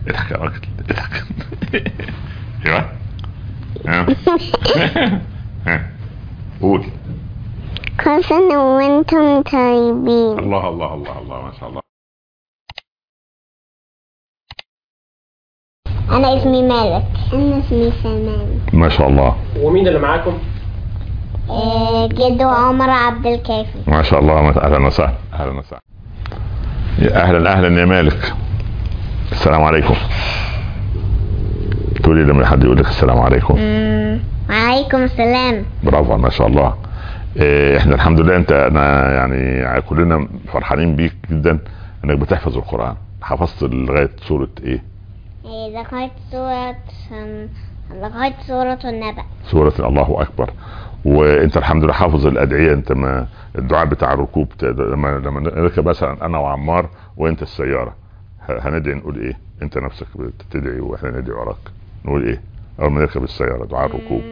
اضحك يا راجل اضحك ايوه ها ها قول كل سنة وانتم طيبين الله الله الله الله ما شاء الله أنا اسمي مالك أنا اسمي سلمان ما شاء الله ومين اللي معاكم؟ إيه، جدو عمر عبد الكافي ما شاء الله ما- اهلا وسهلا اهلا وسهلا يا اهلا اهلا يا مالك السلام عليكم تقولي لما حد يقول لك السلام عليكم أمم، وعليكم السلام برافو ما شاء الله إيه، احنا الحمد لله انت انا يعني كلنا فرحانين بيك جدا انك بتحفظ القران حفظت لغايه سوره ايه إيه، لغاية سورة أم، لغاية سورة النبأ سوره الله اكبر وانت الحمد لله حافظ الادعيه انت ما الدعاء بتاع الركوب ت- لما لما نركب مثلا انا وعمار وانت السياره ه- هندعي نقول ايه انت نفسك بتدعي واحنا ندعي وراك نقول ايه اول ما نركب السياره دعاء الركوب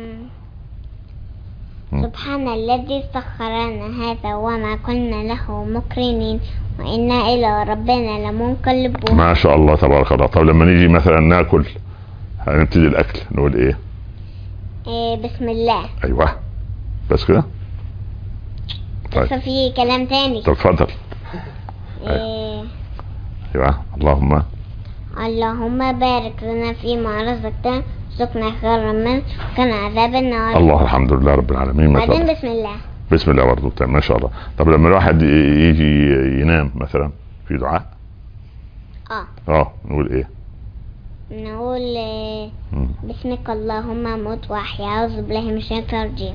مم. سبحان الذي سخر لنا هذا وما كنا له مقرنين وإنا إلى ربنا لمنقلبون ما شاء الله تبارك الله طب لما نيجي مثلا ناكل هنبتدي الاكل نقول ايه إيه، بسم الله ايوه بس كده طيب لسه في كلام تاني طب اتفضل إيه، ايوه اللهم اللهم بارك لنا فيما رزقتنا رزقنا خيرا منه وكان عذاب النار الله الحمد لله رب العالمين ما شاء بعدين الله بسم الله بسم الله برضه تمام ما شاء الله طب لما الواحد ي- يجي ينام مثلا في دعاء اه اه نقول ايه نقول إيه، مم. بسمك اللهم اموت واحيا اعوذ بالله من الشيطان الرجيم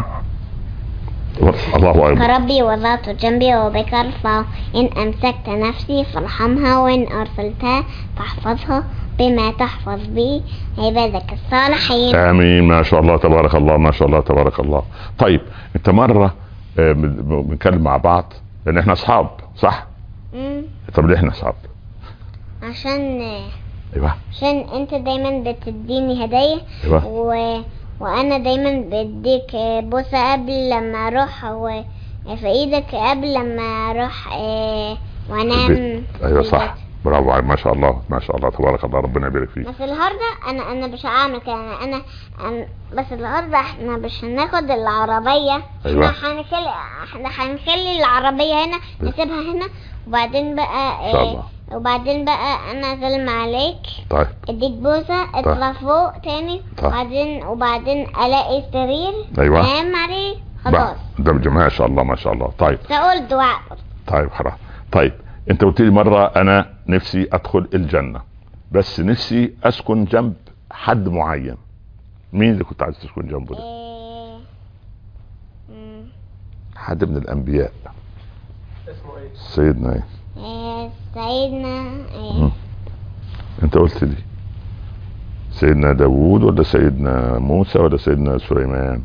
الله اكبر كربي وضعت جنبي وبك ارفع ان امسكت نفسي فارحمها وان ارسلتها فاحفظها بما تحفظ به عبادك الصالحين امين ما شاء الله تبارك الله ما شاء الله تبارك الله طيب انت مره آه، بن- بنتكلم مع بعض لان احنا اصحاب صح مم. طب ليه احنا اصحاب عشان ايوه عشان انت دايما بتديني هدايا ايوه و... وانا دايما بديك بوسة قبل لما اروح و... في ايدك قبل لما اروح آه، وانام البيت. ايوه صح برافو عليك ما شاء الله ما شاء الله تبارك الله ربنا يبارك فيك بس النهارده انا انا مش هعمل كده انا انا أنا- بس النهارده احنا مش هناخد العربيه أيوة. احنا هنخلي احنا هنخلي العربيه هنا بس. نسيبها هنا وبعدين بقى إن شاء آه، الله. وبعدين بقى انا ظلم عليك طيب اديك بوسه اطلع فوق تاني طيب. وبعدين وبعدين الاقي سرير أيوة. انام عليه بقى. خلاص ده ما شاء الله ما شاء الله طيب تقول دعاء طيب خلاص طيب انت قلت لي مره انا نفسي ادخل الجنه بس نفسي اسكن جنب حد معين مين اللي كنت عايز تسكن جنبه ده إيه... مم. حد من الانبياء اسمه ايه؟ سيدنا ايه إيه... سيدنا إيه... مم. انت قلت لي سيدنا داوود ولا سيدنا موسى ولا سيدنا سليمان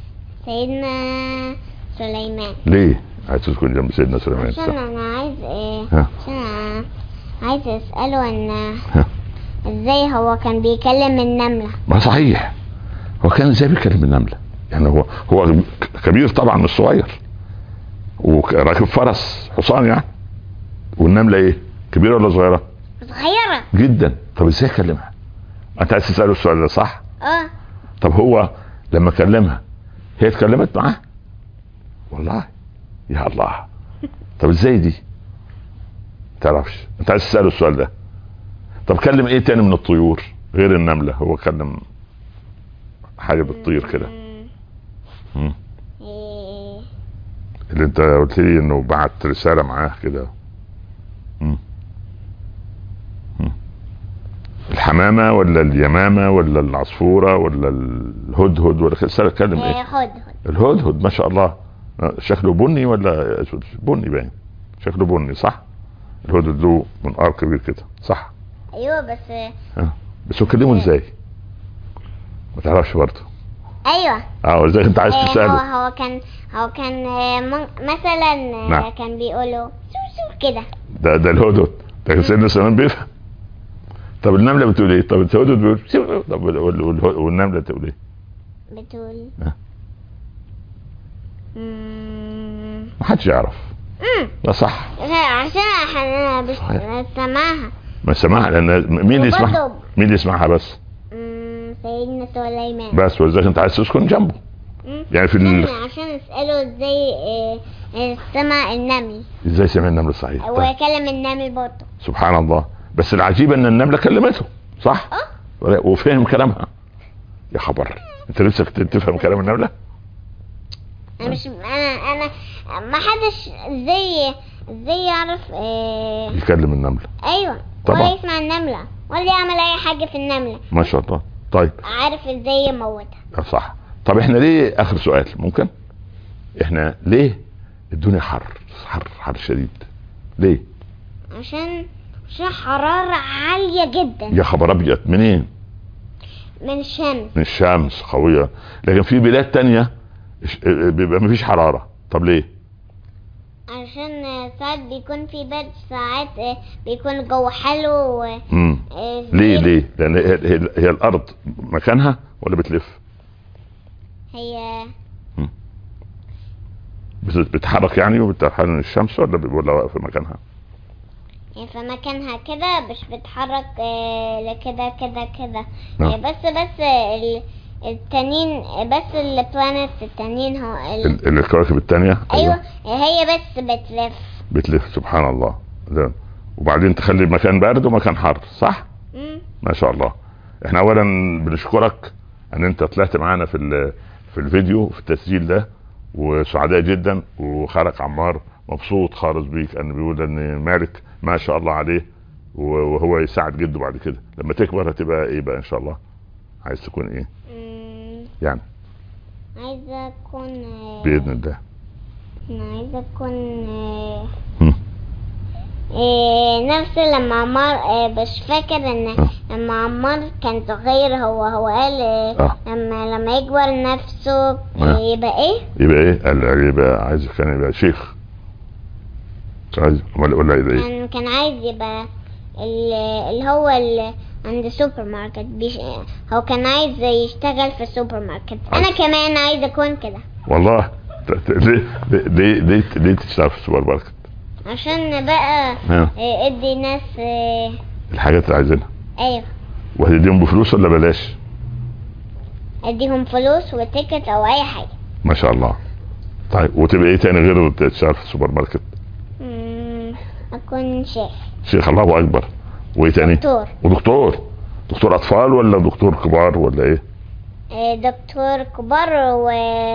سيدنا سليمان ليه عايز تسكن جنب سيدنا سليمان عشان انا عايز ايه ها. عشان أنا عايز اساله ان ها. ازاي هو كان بيكلم النمله ما صحيح هو كان ازاي بيكلم النمله يعني هو هو كبير طبعا مش صغير وراكب فرس حصان يعني والنمله ايه كبيره ولا صغيره صغيره جدا طب ازاي كلمها انت عايز تساله السؤال ده صح اه طب هو لما كلمها هي اتكلمت معاه والله يا الله طب ازاي دي تعرفش انت عايز تساله السؤال ده طب كلم ايه تاني من الطيور غير النمله هو كلم حاجه بتطير كده مم. إيه... اللي انت قلت لي انه بعت رساله معاه كده مم. مم. الحمامه ولا اليمامه ولا العصفوره ولا الهدهد ولا كده رساله كلم إيه ايه خد خد الهدهد ما شاء الله شكله بني ولا اسود بني باين شكله بني صح الهدهد له منقار كبير كده صح ايوه بس بس هو كلمه ازاي ما تعرفش برضه ايوه اه ازاي انت عايز إيه هو تساله هو كان هو كان آه، من- مثلا آه، نعم. كان بيقولوا سو سو كده ده ده الهدهد ده كان سيدنا سليمان بيفهم طب النمله بتقول ايه طب الهدهد بيقول سيو. طب وال- وال- والنمله تقول ايه بتقول آه. مم. ما حدش يعرف مم. ده صح لا، عشان احنا صحيح. بس سمعها ما سمعها لان مين اللي يسمعها وبرضه مين اللي يسمعها بس مم، سيدنا سليمان بس ولذلك انت عايز تسكن جنبه مم. يعني في عشان ال... عشان اساله ازاي آه، آه، سمع النمل ازاي سمع النمل صحيح طيب. وكلم النمل برضه سبحان الله بس العجيب ان النمله كلمته صح اه وفهم كلامها يا خبر انت نفسك تفهم كلام النمله انا مش انا انا ما حدش ازاي ازاي يعرف آه... يكلم النمله ايوه طبعا. ولا يسمع النمله ولا يعمل اي حاجه في النمله ما شاء الله طيب عارف ازاي يموتها آه، صح طب احنا ليه اخر سؤال ممكن احنا ليه الدنيا حر حر حر شديد ليه عشان عشان حرارة عالية جدا يا خبر ابيض منين من الشمس من الشمس قويه لكن في بلاد تانية ش- بيبقى مفيش حراره طب ليه عشان آه، ساعات بيكون في برد ساعات آه، بيكون الجو حلو و- امم آه، ليه في- ليه لان هي, هي, هي الارض مكانها ولا بتلف هي بت- بتتحرك يعني وبتتحرك من الشمس ولا ب- ولا واقفه مكانها هي في مكانها كده مش بتحرك آه، لكده كده كده نعم. آه، بس بس ال- التانيين بس البلانيتس التانيين هو ال... ال- الكواكب التانية ايوه هي بس بتلف بتلف سبحان الله ده. وبعدين تخلي مكان بارد ومكان حر صح مم. ما شاء الله احنا اولا بنشكرك ان انت طلعت معانا في ال- في الفيديو في التسجيل ده وسعداء جدا وخالك عمار مبسوط خالص بيك ان بيقول ان مالك ما شاء الله عليه و- وهو يساعد جده بعد كده لما تكبر هتبقى ايه بقى ان شاء الله عايز تكون ايه مم. يعني عايزة اكون آه، باذن الله انا عايزة اكون آه، هم. إيه نفس لما عمار إيه مش فاكر ان آه. لما عمار كان صغير هو هو قال إيه آه. لما لما يكبر نفسه آه. إيه يبقى ايه يبقى ايه قال يبقى عايز كان يبقى شيخ كان عايز امال ولا يبقى ايه كان كان عايز يبقى ال- اللي هو اللي عند سوبر ماركت بيش هو كان عايز يشتغل في السوبر ماركت انا عايز. كمان عايز اكون كده والله ت- ت- ليه ليه ليه ليه تشتغل في السوبر ماركت عشان بقى ها. إيه ادي ناس إيه الحاجات اللي عايزينها ايوه وهتديهم بفلوس ولا بلاش اديهم فلوس وتيكت او اي حاجه ما شاء الله طيب وتبقى ايه تاني غير تشتغل في السوبر ماركت مم، اكون شيخ شيخ الله اكبر وايه تاني دكتور ودكتور دكتور اطفال ولا دكتور كبار ولا ايه آه، دكتور كبار و...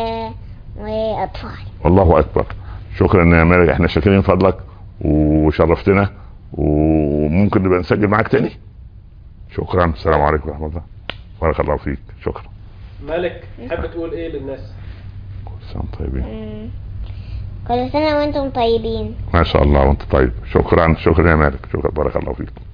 واطفال الله اكبر شكرا يا مالك احنا شاكرين فضلك وشرفتنا وممكن نبقى نسجل معاك تاني شكرا السلام عليكم ورحمه الله بارك الله فيك شكرا مالك تحب تقول ايه للناس كل سنه وانتم طيبين مم. كل سنة وانتم طيبين ما شاء الله وانت طيب شكرا شكرا يا مالك شكرا بارك الله فيك